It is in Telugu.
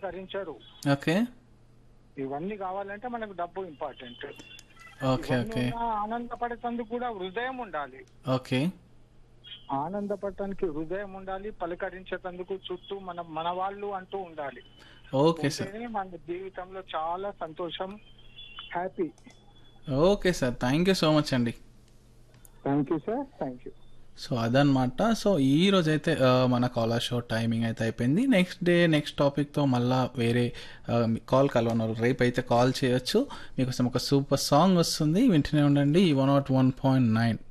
పలకరించరు ఓకే ఇవన్నీ కావాలంటే మనకు డబ్బు ఇంపార్టెంట్ ఓకే ఓకే ఆనందపడేందుకు కూడా హృదయం ఉండాలి ఓకే ఆనందపడటానికి హృదయం ఉండాలి పలకరించేందుకు చుట్టూ మన మన వాళ్ళు అంటూ ఉండాలి ఓకే సార్ ఉంటేనే మన జీవితంలో చాలా సంతోషం happy okay sir thank you so much అండి thank you sir thank you so అదనమాట సో ఈ రోజు అయితే ఆ, మన కాలర్ షో టైమింగ్ అయితే అయిపోయింది నెక్స్ట్ డే నెక్స్ట్ టాపిక్తో మళ్ళా వేరే కాల్ కలవన్నారు రేపు అయితే కాల్ చేయొచ్చు మీకోసం ఒక సూపర్ సాంగ్ వస్తుంది వింటూనే ఉండండి one nought one point nine